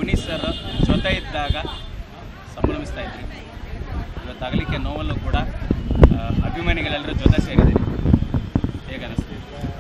ಮುನಿ sir ಜೊತೆ ಇದ್ದಾಗ ಸಂಭ್ರಮಿಸ್ತಾ ಇದ್ರಿ ಇವತ್ತು ಅಗಲಿಕೆ ನೋವಲ್ಲೂ ಕೂಡ ಆ, ಅಭಿಮಾನಿಗಳೆಲ್ಲರೂ ಜೊತೆ ಸೇರಿದ್ದೀರಿ ಹೇಗೆ ಅನಿಸ್ತಿದೆ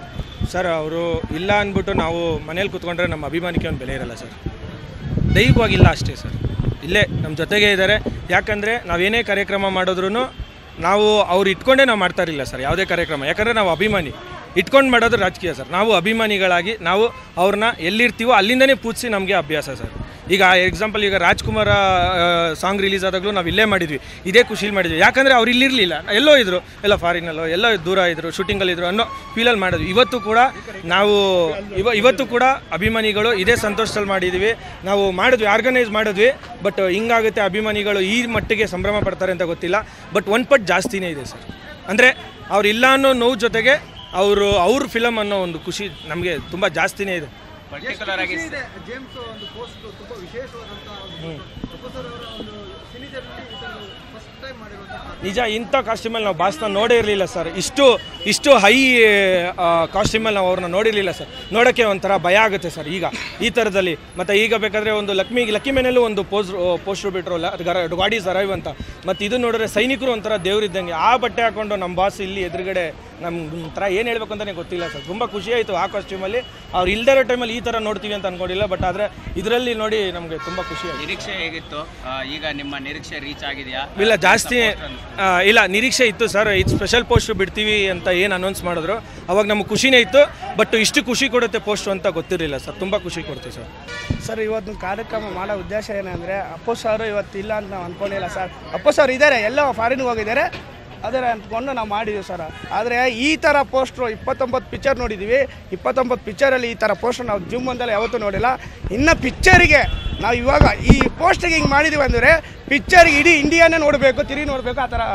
ಸರ್ ಅವರು ಇಲ್ಲ ಅಂದ್ಬಿಟ್ಟು ನಾವು ಮನೇಲಿ ಕೂತ್ಕೊಂಡ್ರೆ ನಮ್ಮ ಅಭಿಮಾನಿಗೆ ಒಂದು ಬೆಲೆ ಇರಲ್ಲ ಸರ್ ದೈಹಿಕವಾಗಿ ಇಲ್ಲ ಅಷ್ಟೇ ಸರ್ ಇಲ್ಲೇ ನಮ್ಮ ಜೊತೆಗೆ ಇದ್ದಾರೆ ಯಾಕಂದರೆ ನಾವೇನೇ ಕಾರ್ಯಕ್ರಮ ಮಾಡಿದ್ರೂ ನಾವು ಅವ್ರು ಇಟ್ಕೊಂಡೇ ನಾವು ಮಾಡ್ತಾ ಇರಲಿಲ್ಲ ಸರ್ ಯಾವುದೇ ಕಾರ್ಯಕ್ರಮ ಯಾಕಂದರೆ ನಾವು ಅಭಿಮಾನಿ ಇಟ್ಕೊಂಡು ಮಾಡೋದು ರಾಜಕೀಯ ಸರ್ ನಾವು ಅಭಿಮಾನಿಗಳಾಗಿ ನಾವು ಅವ್ರನ್ನ ಎಲ್ಲಿರ್ತೀವೋ ಅಲ್ಲಿಂದನೇ ಪೂಜಿಸಿ ನಮಗೆ ಅಭ್ಯಾಸ ಸರ್ ಈಗ ಎಕ್ಸಾಂಪಲ್ ಈಗ ರಾಜ್ಕುಮಾರ ಸಾಂಗ್ ರಿಲೀಸ್ ಆದಾಗಲೂ ನಾವು ಇಲ್ಲೇ ಮಾಡಿದ್ವಿ ಇದೇ ಖುಷಿಲಿ ಮಾಡಿದ್ವಿ ಯಾಕಂದರೆ ಅವ್ರು ಇಲ್ಲಿರಲಿಲ್ಲ ಎಲ್ಲೋ ಇದ್ರು ಎಲ್ಲ ಫಾರಿನಲ್ಲೋ ಎಲ್ಲೋ ದೂರ ಇದ್ರು ಶೂಟಿಂಗಲ್ಲಿ ಇದ್ರು ಅನ್ನೋ ಫೀಲಲ್ಲಿ ಮಾಡಿದ್ವಿ ಇವತ್ತು ಕೂಡ ನಾವು ಇವ ಇವತ್ತು ಕೂಡ ಅಭಿಮಾನಿಗಳು ಇದೇ ಸಂತೋಷದಲ್ಲಿ ಮಾಡಿದ್ವಿ ನಾವು ಮಾಡಿದ್ವಿ ಆರ್ಗನೈಸ್ ಮಾಡಿದ್ವಿ ಬಟ್ ಹಿಂಗಾಗುತ್ತೆ ಅಭಿಮಾನಿಗಳು ಈ ಮಟ್ಟಿಗೆ ಸಂಭ್ರಮ ಪಡ್ತಾರೆ ಅಂತ ಗೊತ್ತಿಲ್ಲ ಬಟ್ ಒನ್ ಪಟ್ ಜಾಸ್ತಿನೇ ಇದೆ ಸರ್ ಅಂದರೆ ಅವ್ರು ಇಲ್ಲ ಅನ್ನೋ ನೋವು ಜೊತೆಗೆ ಅವರು ಅವ್ರ ಫಿಲಮ್ ಅನ್ನೋ ಒಂದು ಖುಷಿ ನಮಗೆ ತುಂಬ ಜಾಸ್ತಿನೇ ಇದೆ ಪರ್ಟಿಕ್ಯುಲರ್ ಆಗಿ ಜೇಮ್ಸ್ ಒಂದು ಪೋಸ್ಟ್ ತುಂಬಾ ವಿಶೇಷವಾದಂತ ಒಂದು ಪ್ರೊಫೆಸರ್ ಅವರ ಒಂದು ಸಿನಿಜರ್ನಲ್ಲಿ ಈ ಥರ ಫಸ್ಟ್ ಟೈಮ್ ಮಾಡಿರುವಂತಹ ನಿಜ ಇಂಥ ಕಾಸ್ಟ್ಯೂಮಲ್ಲಿ ನಾವು ಬಾಸ್ನ ನೋಡೇ ಇರಲಿಲ್ಲ ಸರ್ ಇಷ್ಟು ಇಷ್ಟು ಹೈ ಕಾಸ್ಟ್ಯೂಮಲ್ಲಿ ನಾವು ಅವ್ರನ್ನ ನೋಡಿರಲಿಲ್ಲ ಸರ್ ನೋಡೋಕ್ಕೆ ಒಂಥರ ಭಯ ಆಗುತ್ತೆ ಸರ್ ಈಗ ಈ ಥರದಲ್ಲಿ ಮತ್ತು ಈಗ ಬೇಕಾದರೆ ಒಂದು ಲಕ್ಷ್ಮಿ ಲಕ್ಕಿ ಮೇನಲ್ಲೂ ಒಂದು ಪೋಸ್ ಪೋಸ್ಟ್ರು ಬಿಟ್ಟರು ಗಾಡಿ ಅರೈವ್ ಅಂತ ಮತ್ತು ಇದು ನೋಡಿದ್ರೆ ಸೈನಿಕರು ಒಂಥರ ದೇವರಿದ್ದಂಗೆ ಆ ಬಟ್ಟೆ ಹಾಕೊಂಡು ನಮ್ಮ ಬಾಸ್ ಇಲ್ಲಿ ಎದುರುಗಡೆ ನಮ್ಮ ಒಂಥರ ಏನು ಹೇಳ್ಬೇಕು ಅಂತಲೇ ಗೊತ್ತಿಲ್ಲ ಸರ್ ತುಂಬ ಖುಷಿ ಆಯಿತು ಆ ಕಾಸ್ಟ್ಯೂಮಲ್ಲಿ ಅವ್ರು ಇಲ್ದೇ ಇರೋ ಟೈಮಲ್ಲಿ ಈ ಥರ ನೋಡ್ತೀವಿ ಅಂತ ಅನ್ಕೊಂಡಿಲ್ಲ ಬಟ್ ಆದರೆ ಇದರಲ್ಲಿ ನೋಡಿ ನಮಗೆ ತುಂಬ ಖುಷಿ ಆಯಿತು ನಿರೀಕ್ಷೆ ಹೇಗಿತ್ತು ಆ, ಈಗ ನಿಮ್ಮ ನಿರೀಕ್ಷೆ ರೀಚ್ ಆಗಿದೆಯಾ ಇಲ್ಲ ಜಾಸ್ತಿ ಆ, ಇಲ್ಲ ನಿರೀಕ್ಷೆ ಇತ್ತು ಸರ್ ಇದು ಸ್ಪೆಷಲ್ ಪೋಸ್ಟ್ ಬಿಡ್ತೀವಿ ಅಂತ ಏನು ಅನೌನ್ಸ್ ಮಾಡಿದ್ರು ಅವಾಗ ನಮಗೆ ಖುಷಿನೇ ಇತ್ತು ಬಟ್ ಇಷ್ಟು ಖುಷಿ ಕೊಡುತ್ತೆ ಪೋಸ್ಟ್ ಅಂತ ಗೊತ್ತಿರಲಿಲ್ಲ ಸರ್ ತುಂಬ ಖುಷಿ ಕೊಡ್ತೀವಿ ಸರ್ ಸರ್ ಇವತ್ತು ಕಾರ್ಯಕ್ರಮ ಮಾಡೋ ಉದ್ದೇಶ ಏನಂದರೆ ಅಪ್ಪು ಸರ್ ಇವತ್ತು ಇಲ್ಲ ಅಂತ ನಾವು ಅಂದ್ಕೊಂಡಿಲ್ಲ ಸರ್ ಅಪ್ಪು ಸರ್ ಇದ್ದಾರೆ ಎಲ್ಲೋ ಫಾರಿನ್ಗೆ ಹೋಗಿದ್ದಾರೆ ಅದರ ಅಂದ್ಕೊಂಡು ನಾವು ಮಾಡಿದ್ದೀವಿ ಸರ್ ಆದರೆ ಈ ಥರ ಪೋಸ್ಟ್ರು ಇಪ್ಪತ್ತೊಂಬತ್ತು ಪಿಕ್ಚರ್ ನೋಡಿದ್ದೀವಿ ಇಪ್ಪತ್ತೊಂಬತ್ತು ಪಿಕ್ಚರಲ್ಲಿ ಈ ಥರ ಪೋಸ್ಟ್ರು ನಾವು ಜಿಮ್ ಒಂದಲ್ಲಿ ಯಾವತ್ತೂ ನೋಡಿಲ್ಲ ಇನ್ನು ಪಿಕ್ಚರಿಗೆ ನಾವು ಇವಾಗ ಈ ಪೋಸ್ಟಿಗೆ ಹಿಂಗೆ ಮಾಡಿದ್ದೀವಿ ಅಂದರೆ ಪಿಕ್ಚರ್ಗೆ ಇಡೀ ಇಂಡಿಯಾನೇ ನೋಡಬೇಕು ತಿರುಗಿ ನೋಡಬೇಕು ಆ ಥರ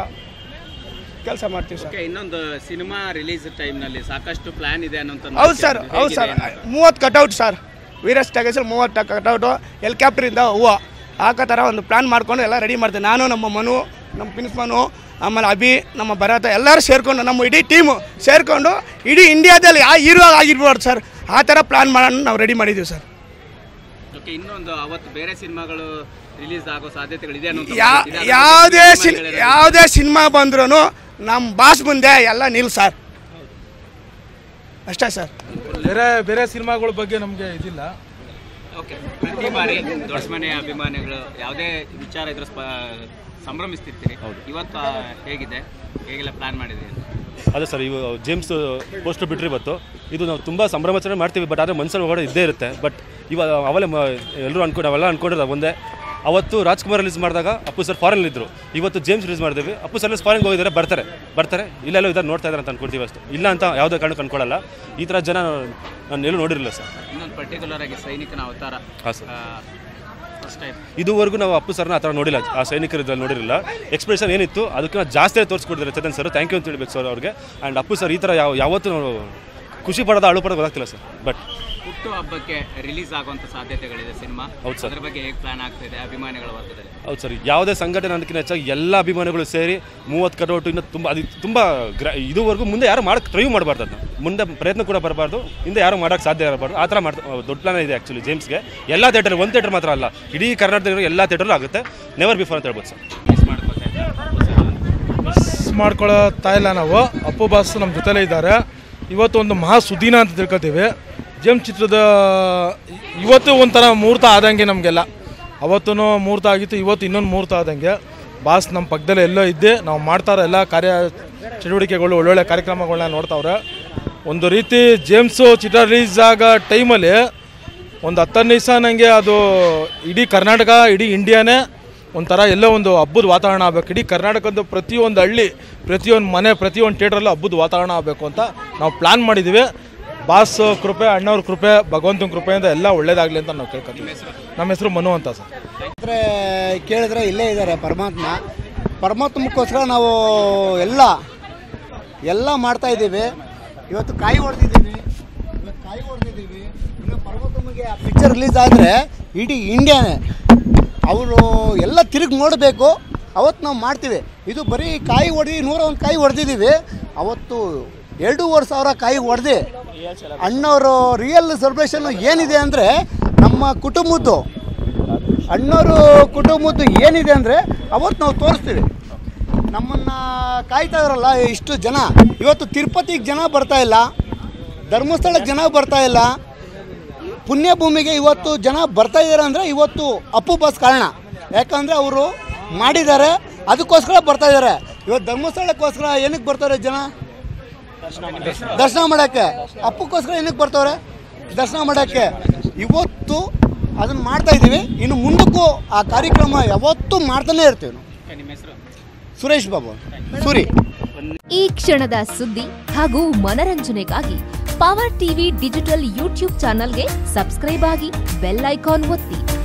ಕೆಲಸ ಮಾಡ್ತೀವಿ ಸರ್ ಓಕೆ ಇನ್ನೊಂದು ಸಿನಿಮಾ ರಿಲೀಸ್ ಟೈಮ್ನಲ್ಲಿ ಸಾಕಷ್ಟು ಪ್ಲಾನ್ ಇದೆ ಅನ್ನೋಂಥ ಹೌದು ಸರ್ ಹೌದು ಸರ್ ಮೂವತ್ತು ಕಟೌಟ್ ಸರ್ ವೀರಸ್ ಟಗಸಲ್ಲಿ ಮೂವತ್ತು ಕಟೌಟು ಹೆಲಿಕಾಪ್ಟ್ರಿಂದ ಹೂವು ಹಾಕೋ ಥರ ಒಂದು ಪ್ಲ್ಯಾನ್ ಮಾಡ್ಕೊಂಡು ಎಲ್ಲ ರೆಡಿ ಮಾಡ್ತೀವಿ ನಾನು ನಮ್ಮ ಮನು ನಮ್ಮ ಪ್ರಿನ್ಸ್ಮನು ಆಮೇಲೆ ಅಭಿ ನಮ್ಮ ಭರತ ಎಲ್ಲರೂ ಸೇರಿಕೊಂಡು ನಮ್ಮ ಇಡೀ ಟೀಮು ಸೇರಿಕೊಂಡು ಇಡೀ ಇಂಡಿಯಾದಲ್ಲಿ ಆ ಹೀರೋ ಆಗಿರ್ಬೋದು ಸರ್ ಆ ಥರ ಪ್ಲ್ಯಾನ್ ಮಾಡೋಣ ನಾವು ರೆಡಿ ಮಾಡಿದ್ದೀವಿ ಸರ್ ಓಕೆ ಇನ್ನೊಂದು ಅವತ್ತು ಬೇರೆ ಸಿನಿಮಾಗಳು ರಿಲೀಸ್ ಆಗೋ ಸಾಧ್ಯತೆಗಳಿದೆ ಅನ್ನೋ ಯಾ ಯಾವುದೇ ಸಿನ್ ಯಾವುದೇ ಸಿನಿಮಾ ಬಂದ್ರೂ ನಮ್ಮ ಬಾಸ್ ಮುಂದೆ ಎಲ್ಲ ನಿಲ್ ಸರ್ ಅಷ್ಟೇ ಸರ್ ಬೇರೆ ಬೇರೆ ಸಿನಿಮಾಗಳ ಬಗ್ಗೆ ನಮಗೆ ಇದಿಲ್ಲ ಓಕೆ ಪ್ರತಿ ಬಾರಿ ದೊಡ್ಡ ಮನೆಯ ಅಭಿಮಾನಿಗಳು ಯಾವುದೇ ವಿಚಾರ ಇದ್ರೂ ಸ್ಪ- ಸಂಭ್ರಮಿಸ್ತಿರ್ತೀರಿ ಇವತ್ತು ಆ, ಹೇಗಿದೆ ಹೇಗೆಲ್ಲ ಪ್ಲಾನ್ ಮಾಡಿದ್ರಿ ಅಂತ ಅದೇ ಸರ್ ಇವು ಜೇಮ್ಸ್ ಪೋಸ್ಟರ್ ಬಿಟ್ಟರೆ ಇವತ್ತು ಇದು ನಾವು ತುಂಬ ಸಂಭ್ರಮಾಚರಣೆ ಮಾಡ್ತೀವಿ ಬಟ್ ಆದರೆ ಮನ್ಸಲ್ಲಿ ಒಳಗಡೆ ಇದ್ದೇ ಇರುತ್ತೆ ಬಟ್ ಇವಾಗ ಅವಲೇ ಎಲ್ಲರೂ ಅನ್ಕೊಂಡು ಅವೆಲ್ಲ ಅನ್ಕೊಂಡಿರೋದು ಒಂದೇ ಅವತ್ತು ರಾಜ್ಕುಮಾರ್ ರಿಲೀಸ್ ಮಾಡಿದಾಗ ಅಪ್ಪು ಸರ್ ಫಾರಿನ್ ಇದ್ರು ಇವತ್ತು ಜೇಮ್ಸ್ ರಿಲೀಸ್ ಮಾಡಿದ್ವಿ ಅಪ್ಪು ಸರ್ ಫಾರಿನ್ಗೆ ಹೋಗಿದ್ದಾರೆ ಬರ್ತಾರೆ ಬರ್ತಾರೆ ಇಲ್ಲೆಲ್ಲೋ ಇದ್ದಾರೆ ನೋಡ್ತಾ ಇದ್ದಾರೆ ಅಂತ ಅನ್ಕೊಳ್ತೀವಿ ಅಷ್ಟೇ ಇಲ್ಲ ಅಂತ ಯಾವುದೇ ಕಾರಣಕ್ಕೆ ಅನ್ಕೊಳ್ಳಲ್ಲ ಈ ಥರ ಜನ ನಾನು ಎಲ್ಲೂ ನೋಡಿರಲಿಲ್ಲ ಸರ್ ಇನ್ನೊಂದು ಪರ್ಟಿಕ್ಯುಲರ್ ಆಗಿ ಸೈನಿಕನ ಅವತಾರ ಹಾಂ ಸರ್ ಫಸ್ಟ್ ಟೈಮ್ ಇದುವರೆಗೂ ನಾವು ಅಪ್ಪು ಸರ್ನ ಆ ಥರ ನೋಡಿಲ್ಲ ಆ ಸೈನಿಕರ ಇದ್ರಲ್ಲಿ ನೋಡಿರಲಿಲ್ಲ ಎಕ್ಸ್ಪ್ರೆಷನ್ ಏನಿತ್ತು ಅದಕ್ಕೆ ಜಾಸ್ತಿ ತೋರಿಸ್ಕೊಟ್ಟಿದ್ದಾರೆ ಚೇತನ್ ಸರ್ ಥ್ಯಾಂಕ್ ಯು ಅಂತ ಹೇಳ್ಬೇಕು ಸರ್ ಅವ್ರಿಗೆ ಆ್ಯಂಡ್ ಅಪ್ಪು ಸರ್ ಈ ಥರ ಯಾವ ಯಾವತ್ತೂ ನಾವು ಖುಷಿ ಪಡೋದು ಅಳು ಪಡೋದು ಗೊತ್ತಾಗ್ತಿಲ್ಲ ಸರ್ ಬಟ್ ಹುಟ್ಟು ಹಬ್ಬಕ್ಕೆ ರಿಲೀಸ್ ಆಗುವಂಥ ಸಾಧ್ಯತೆಗಳಿದೆ ಸಿನಿಮಾ ಹೌದು ಸರ್. ಅದ್ರ ಬಗ್ಗೆ ಹೇಗೆ ಪ್ಲಾನ್ ಆಗ್ತಿದೆ ಅಭಿಮಾನಿಗಳ ವರ್ಗದಲ್ಲಿ ಹೌದು ಸರ್ ಯಾವುದೇ ಸಂಘಟನೆ ಅನ್ನೋದಕ್ಕಿಂತ ಹೆಚ್ಚಾಗಿ ಎಲ್ಲ ಅಭಿಮಾನಿಗಳು ಸೇರಿ ಮೂವತ್ತು ಕಟೌಟು ಇನ್ನು ತುಂಬ ಅದು ತುಂಬ ಗ್ರ ಇದುವರೆಗೂ ಮುಂದೆ ಯಾರು ಮಾಡೋಕ್ಕೆ ಟ್ರೈ ಮಾಡಬಾರ್ದು ಅದನ್ನ ಮುಂದೆ ಪ್ರಯತ್ನ ಕೂಡ ಬರಬಾರ್ದು ಹಿಂದೆ ಯಾರು ಮಾಡೋಕ್ಕೆ ಸಾಧ್ಯ ಇರಬಾರ್ದು ಆ ಥರ ಮಾಡ್ತಾ ದೊಡ್ಡ ಪ್ಲಾನ್ ಇದೆ ಆ್ಯಕ್ಚುಲಿ ಜೇಮ್ಸ್ಗೆ ಎಲ್ಲ ಥಿಯೇಟರ್ ಒಂದು ಥಿಯೇಟರ್ ಮಾತ್ರ ಅಲ್ಲ ಇಡೀ ಕರ್ನಾಟಕದ ಎಲ್ಲ ಥಿಯೇಟರ್ ಆಗುತ್ತೆ ನೆವರ್ ಬಿಫೋರ್ ಅಂತ ಹೇಳ್ಬೋದು ಸರ್ ಮಿಸ್ ಮಾಡ್ಕೊತಾ ಮಿಸ್ ಮಾಡ್ಕೊಳ್ತಾ ಇಲ್ಲ ನಾವು ಅಪ್ಪು ಬಾಸ್ ನಮ್ಮ ಜೊತೆಲೇ ಇದ್ದಾರೆ ಇವತ್ತು ಒಂದು ಮಹಾ ಸುದಿನ ಅಂತ ತಿಳ್ಕೊತೀವಿ ಜೇಮ್ ಚಿತ್ರದ ಇವತ್ತು ಒಂಥರ ಮುಹೂರ್ತ ಆದಂಗೆ ನಮಗೆಲ್ಲ ಅವತ್ತೂ ಮುಹೂರ್ತ ಆಗಿತ್ತು ಇವತ್ತು ಇನ್ನೊಂದು ಮುಹೂರ್ತ ಆದಂಗೆ ಬಾಸ್ ನಮ್ಮ ಪಕ್ಕದಲ್ಲೇ ಎಲ್ಲೋ ಇದ್ದೆ ನಾವು ಮಾಡ್ತಾರೋ ಎಲ್ಲ ಕಾರ್ಯ ಚಟುವಟಿಕೆಗಳು ಒಳ್ಳೊಳ್ಳೆ ಕಾರ್ಯಕ್ರಮಗಳನ್ನ ನೋಡ್ತಾವ್ರೆ ಒಂದು ರೀತಿ ಜೇಮ್ಸು ಚಿತ್ರ ರಿಲೀಸ್ ಆಗೋ ಟೈಮಲ್ಲಿ ಒಂದು ಹತ್ತನೇ ದಿವಸ ನನಗೆ ಅದು ಇಡೀ ಕರ್ನಾಟಕ ಇಡೀ ಇಂಡಿಯಾನೇ ಒಂಥರ ಎಲ್ಲೋ ಒಂದು ಹಬ್ಬದ ವಾತಾವರಣ ಆಗಬೇಕು ಇಡೀ ಕರ್ನಾಟಕದ ಪ್ರತಿಯೊಂದು ಹಳ್ಳಿ ಪ್ರತಿಯೊಂದು ಮನೆ ಪ್ರತಿಯೊಂದು ಥಿಯೇಟ್ರಲ್ಲೂ ಹಬ್ಬದ ವಾತಾವರಣ ಆಗಬೇಕು ಅಂತ ನಾವು ಪ್ಲ್ಯಾನ್ ಮಾಡಿದ್ದೀವಿ ಬಾಸ್ ಕೃಪೆ ಅಣ್ಣವ್ರ ಕೃಪೆ ಭಗವಂತನ ಕೃಪೆಯಿಂದ ಎಲ್ಲ ಒಳ್ಳೇದಾಗಲಿ ಅಂತ ನಾವು ಕೇಳ್ಕೊತೀವಿ ನಮ್ಮ ಹೆಸರು ಮನು ಅಂತ ಸರ್ ಅಂದರೆ ಕೇಳಿದ್ರೆ ಇಲ್ಲೇ ಇದ್ದಾರೆ ಪರಮಾತ್ಮ ಪರಮಾತ್ಮಕ್ಕೋಸ್ಕರ ನಾವು ಎಲ್ಲ ಎಲ್ಲ ಮಾಡ್ತಾ ಇದ್ದೀವಿ ಇವತ್ತು ಕಾಯಿ ಹೊಡೆದಿದ್ದೀವಿ ಇವತ್ತು ಕಾಯಿ ಹೊಡೆದಿದ್ದೀವಿ ಇನ್ನು ಪರಮಾತ್ಮಗೆ ಆ ಪಿಕ್ಚರ್ ರಿಲೀಸ್ ಆದರೆ ಇಡೀ ಇಂಡಿಯಾನೇ ಅವರು ಎಲ್ಲ ತಿರುಗಿ ನೋಡಬೇಕು ಅವತ್ತು ನಾವು ಮಾಡ್ತೀವಿ ಇದು ಬರೀ ಕಾಯಿ ಹೊಡೆದು ನೂರ ಒಂದು ಕಾಯಿ ಹೊಡೆದಿದ್ದೀವಿ ಅವತ್ತು ಎರಡೂವರೆ ಸಾವಿರ ಕಾಯಿ ಹೊಡೆದು ಅಣ್ಣವರು ರಿಯಲ್ ಸೆಲೆಬ್ರೇಷನ್ ಏನಿದೆ ಅಂದರೆ ನಮ್ಮ ಕುಟುಂಬದ್ದು ಅಣ್ಣವರು ಕುಟುಂಬದ್ದು ಏನಿದೆ ಅಂದರೆ ಅವತ್ತು ನಾವು ತೋರಿಸ್ತೀವಿ ನಮ್ಮನ್ನು ಕಾಯ್ತಾ ಇದಾರಲ್ಲ ಇಷ್ಟು ಜನ ಇವತ್ತು ತಿರುಪತಿಗೆ ಜನ ಬರ್ತಾ ಇಲ್ಲ ಧರ್ಮಸ್ಥಳಕ್ಕೆ ಜನ ಬರ್ತಾ ಇಲ್ಲ ಪುಣ್ಯ ಭೂಮಿಗೆ ಇವತ್ತು ಜನ ಬರ್ತಾ ಇದ್ದಾರೆ ಅಂದರೆ ಇವತ್ತು ಅಪ್ಪು ಬಸ್ ಕಾರಣ ಯಾಕಂದರೆ ಅವರು ಮಾಡಿದ್ದಾರೆ ಅದಕ್ಕೋಸ್ಕರ ಬರ್ತಾ ಇದ್ದಾರೆ ಇವತ್ತು ಧರ್ಮಸ್ಥಳಕ್ಕೋಸ್ಕರ ಏನಕ್ಕೆ ಬರ್ತಾರೆ ಜನ ದರ್ಶನ ಮಾಡೋಕ್ಕೆ ಅಪ್ಪಕ್ಕೋಸ್ಕರ ಏನಕ್ಕೆ ಬರ್ತಾವ್ರೆ ದರ್ಶನ ಮಾಡೋಕ್ಕೆ ಇವತ್ತು ಅದನ್ನು ಮಾಡ್ತಾ ಇದ್ದೀವಿ ಇನ್ನು ಮುಂದಕ್ಕೂ ಆ ಕಾರ್ಯಕ್ರಮ ಯಾವತ್ತೂ ಮಾಡ್ತಾನೆ ಇರ್ತೀವಿ ನಾವು ನಿಮ್ಮ ಹೆಸರು ಸುರೇಶ್ ಬಾಬು ಸೂರಿ ಈ ಕ್ಷಣದ ಸುದ್ದಿ ಹಾಗೂ ಮನರಂಜನೆಗಾಗಿ ಪವರ್ ಟಿವಿ ಡಿಜಿಟಲ್ ಯೂಟ್ಯೂಬ್ ಚಾನಲ್ಗೆ ಸಬ್ಸ್ಕ್ರೈಬ್ ಆಗಿ ಬೆಲ್ ಐಕಾನ್ ಒತ್ತಿ